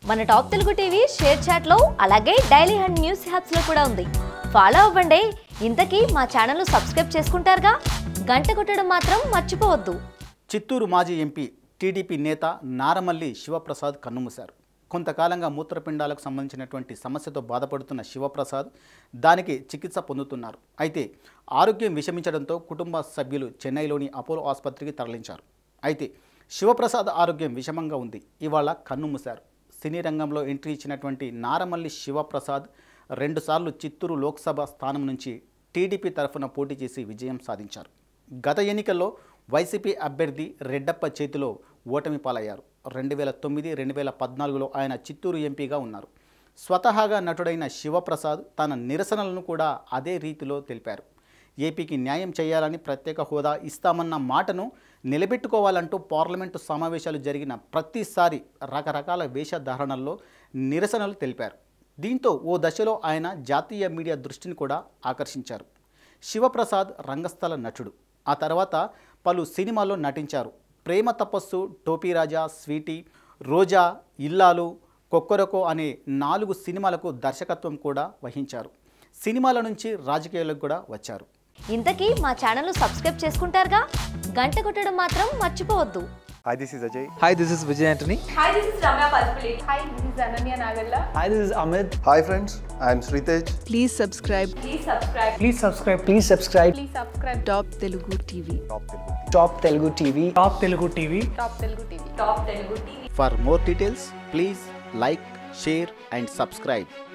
మన top Telugu TV share చాట్లో అలాగే డైలీ హండ్ న్యూస్ హ్యాప్స్లో కూడా ఉంది ఫాలో అవ్వండి ఇంతకీ మా ఛానల్ను సబ్స్క్రైబ్ చేసుకుంటారుగా గంట కొట్టడం మాత్రం మర్చిపోవద్దు చిత్తూరు మాజీ ఎంపీ టీడీపీ నేత నారమల్లి శివప్రసాద్ కన్నుమూశారు కొంతకాలంగా మూత్రపిండాలకు సంబంధించినటువంటి సమస్యతో బాధపడుతున్న శివప్రసాద్ దానికి చికిత్స పొందుతున్నారు అయితే ఆరోగ్యం విషమించడంతో కుటుంబ సభ్యులు చెన్నైలోని అపోలో ఆసుపత్రికి తరలించారు అయితే శివప్రసాద్ ఆరోగ్యం విషమంగా ఉంది ఇవాళ కన్నుమూశారు సినీ రంగంలో ఎంట్రీ ఇచ్చినటువంటి నారమల్లి శివప్రసాద్ రెండుసార్లు చిత్తూరు లోక్సభ స్థానం నుంచి టీడీపీ తరఫున పోటీ చేసి విజయం సాధించారు గత ఎన్నికల్లో వైసీపీ అభ్యర్థి రెడ్డప్ప చేతిలో ఓటమి పాలయ్యారు రెండు వేల తొమ్మిది రెండు వేల పద్నాలుగులో ఆయన చిత్తూరు ఎంపీగా ఉన్నారు స్వతహాగా నటుడైన శివప్రసాద్ తన నిరసనలను కూడా అదే రీతిలో తెలిపారు ఏపీకి న్యాయం చేయాలని ప్రత్యేక హోదా ఇస్తామన్న మాటను నిలబెట్టుకోవాలంటూ పార్లమెంటు సమావేశాలు జరిగిన ప్రతిసారి రకరకాల వేషధారణల్లో నిరసనలు తెలిపారు దీంతో ఓ దశలో ఆయన జాతీయ మీడియా దృష్టిని కూడా ఆకర్షించారు శివప్రసాద్ రంగస్థల నటుడు ఆ తర్వాత పలు సినిమాల్లో నటించారు ప్రేమ తపస్సు టోపీ రాజా స్వీటీ రోజా ఇల్లాలు కొక్కరకో అనే నాలుగు సినిమాలకు దర్శకత్వం కూడా వహించారు సినిమాల నుంచి రాజకీయాలకు కూడా వచ్చారు ఇంతకీ మా ఛానల్ను సబ్స్క్రైబ్ చేసుకుంటారుగా గంట కొట్టడం మాత్రం మర్చిపోవద్దు Hi, this is Ajay. Hi, this is Vijay Antony. Hi, this is Ramya Palpulate. Hi, this is Ananya Nagalla. Hi, this is Amit. Hi, friends. I am Sritej. Please subscribe Please subscribe. Please subscribe. Please subscribe. Please subscribe. Top Telugu TV. Top Telugu TV. Top Telugu TV. Top Telugu TV. Top Telugu TV. For more details, please like, share, and subscribe.